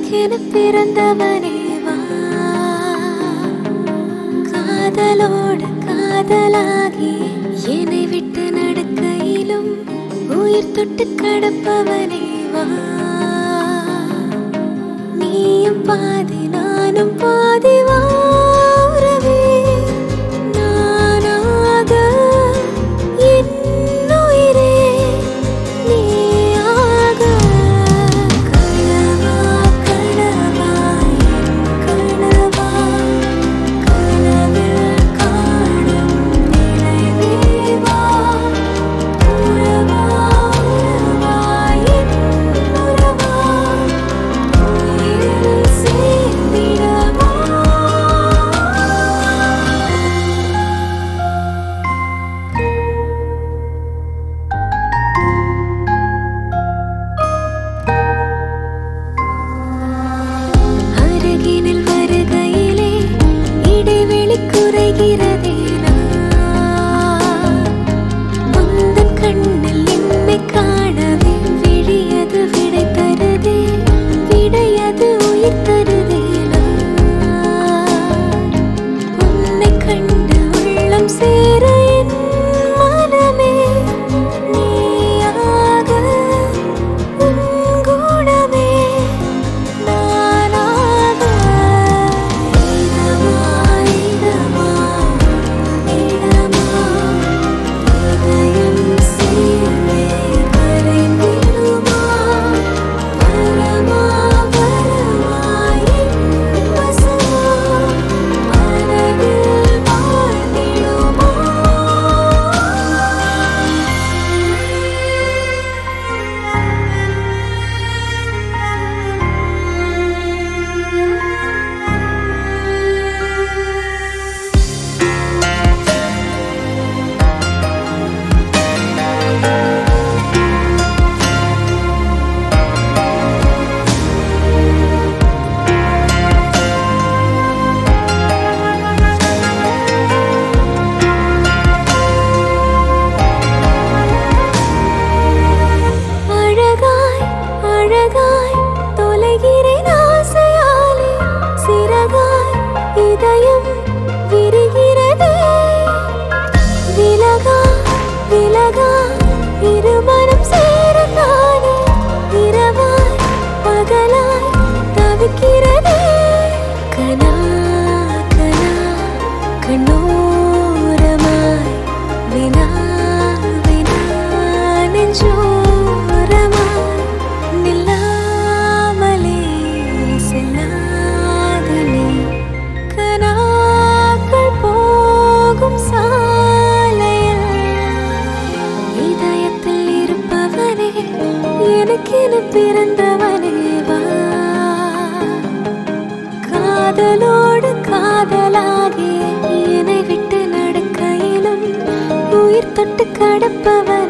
எனக்கென பிறந்தவனே வா காதலோடு காதலாகி என்னை விட்டு நடக்கையிலும் உயிர் தொட்டு கடப்பவனே வா நீயும் பாதி நானும் பாதி வா உறவே நானாக என் உயிரே நீயாக கனவா கனவா என் கனவா கனவில் காணும் நினைவே வா உறவா உறவா என் உறவா உயிரில் சேர்ந்திடவா அருகினில் வருகையிலே இடைவெளி குறைகிறதே நான். உந்தன் கண்ணில் என்னை காணவே விழியது விடை தருதே விடையது உயிர் தருதே நான். உன்னை கண்டு உள்ளம் சேர என் மனமே நீயாக உன் குணமே நானாக இதமா இதமா இடமா இதயம் சேர்ந்தே கரைந்திடுமா வரமா வரமா என் வசமா மனதில் வாழ்ந்திடுமா அழகாய் அழகாய் தொலைகிறேன் ஆசையாலே சிறகாய் இதயம் விரிகிறதே விலகா விலகா இருமனம் சேரத்தானே இரவாய் பகலாய் தவிக்கிறதே கனா கனா கண்ணோரமாய் வினா வினா நெஞ்சோரமாய் நில்லாமலே செல்லாதனே கனாக்கள் போகும் சாலையில் இதயத்தில் இருப்பவனே எனக்கென பிறந்தவனே வா காதலோடு காதலாகி என்னை விட்டு நடக்கையிலும் உயிர் தொட்டு கடப்பவன்